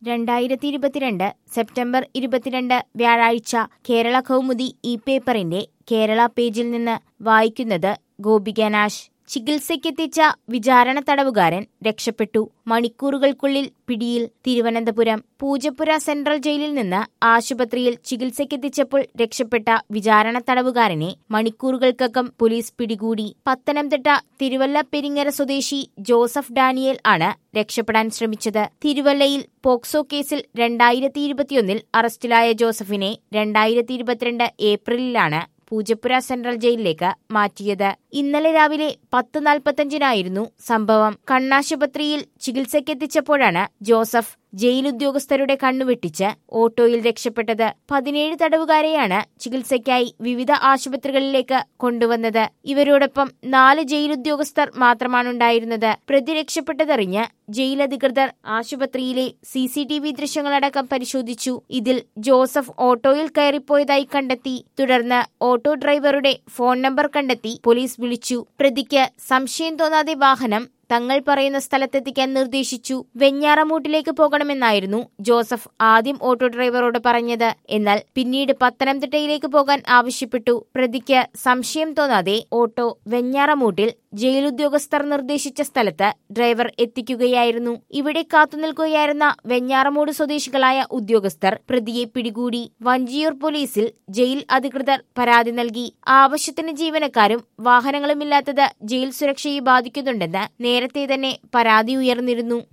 രണ്ടായിരത്തി ഇരുപത്തിരണ്ട് സെപ്റ്റംബർ ഇരുപത്തിരണ്ട് വ്യാഴാഴ്ച കേരള കൗമുദി ഈ പേപ്പറിന്റെ കേരള പേജിൽ നിന്ന് വായിക്കുന്നത് ഗോപിക നാശ് ചികിത്സയ്ക്കെത്തിച്ച വിചാരണ തടവുകാരൻ രക്ഷപ്പെട്ടു മണിക്കൂറുകൾക്കുള്ളിൽ പിടിയിൽ തിരുവനന്തപുരം പൂജപ്പുര സെൻട്രൽ ജയിലിൽ നിന്ന് ആശുപത്രിയിൽ ചികിത്സയ്ക്കെത്തിച്ചപ്പോൾ രക്ഷപ്പെട്ട വിചാരണ തടവുകാരനെ മണിക്കൂറുകൾക്കകം പോലീസ് പിടികൂടി പത്തനംതിട്ട തിരുവല്ല പെരിങ്ങര സ്വദേശി ജോസഫ് ഡാനിയേൽ ആണ് രക്ഷപ്പെടാൻ ശ്രമിച്ചത് തിരുവല്ലയിൽ പോക്സോ കേസിൽ രണ്ടായിരത്തി ഇരുപത്തിയൊന്നിൽ അറസ്റ്റിലായ ജോസഫിനെ രണ്ടായിരത്തി ഇരുപത്തിരണ്ട് ഏപ്രിലിലാണ് പൂജപ്പുര സെൻട്രൽ ജയിലിലേക്ക് മാറ്റിയത് ഇന്നലെ രാവിലെ പത്ത് നാൽപ്പത്തഞ്ചിനായിരുന്നു സംഭവം കണ്ണാശുപത്രിയിൽ ചികിത്സയ്ക്കെത്തിച്ചപ്പോഴാണ് ജോസഫ് ജയിൽ ഉദ്യോഗസ്ഥരുടെ കണ്ണുവെട്ടിച്ച് ഓട്ടോയിൽ രക്ഷപ്പെട്ടത് പതിനേഴ് തടവുകാരെയാണ് ചികിത്സയ്ക്കായി വിവിധ ആശുപത്രികളിലേക്ക് കൊണ്ടുവന്നത് ഇവരോടൊപ്പം നാല് ജയിൽ ഉദ്യോഗസ്ഥർ മാത്രമാണുണ്ടായിരുന്നത് പ്രതി രക്ഷപ്പെട്ടതറിഞ്ഞ് ജയിൽ അധികൃതർ ആശുപത്രിയിലെ സി സി ടി വി ദൃശ്യങ്ങളടക്കം പരിശോധിച്ചു ഇതിൽ ജോസഫ് ഓട്ടോയിൽ കയറിപ്പോയതായി കണ്ടെത്തി തുടർന്ന് ഓട്ടോ ഡ്രൈവറുടെ ഫോൺ നമ്പർ കണ്ടെത്തി പോലീസ് വിളിച്ചു പ്രതിക്ക് സംശയം തോന്നാതെ വാഹനം തങ്ങൾ പറയുന്ന സ്ഥലത്തെത്തിക്കാൻ നിർദ്ദേശിച്ചു വെഞ്ഞാറമൂട്ടിലേക്ക് പോകണമെന്നായിരുന്നു ജോസഫ് ആദ്യം ഓട്ടോ ഡ്രൈവറോട് പറഞ്ഞത് എന്നാൽ പിന്നീട് പത്തനംതിട്ടയിലേക്ക് പോകാൻ ആവശ്യപ്പെട്ടു പ്രതിക്ക് സംശയം തോന്നാതെ ഓട്ടോ വെഞ്ഞാറമൂട്ടിൽ ജയിൽ ഉദ്യോഗസ്ഥർ നിർദ്ദേശിച്ച സ്ഥലത്ത് ഡ്രൈവർ എത്തിക്കുകയായിരുന്നു ഇവിടെ കാത്തുനിൽക്കുകയായിരുന്ന വെഞ്ഞാറമൂട് സ്വദേശികളായ ഉദ്യോഗസ്ഥർ പ്രതിയെ പിടികൂടി വഞ്ചിയൂർ പോലീസിൽ ജയിൽ അധികൃതർ പരാതി നൽകി ആവശ്യത്തിന് ജീവനക്കാരും വാഹനങ്ങളുമില്ലാത്തത് ജയിൽ സുരക്ഷയെ ബാധിക്കുന്നുണ്ടെന്ന് നേരത്തെ തന്നെ പരാതി ഉയർന്നിരുന്നു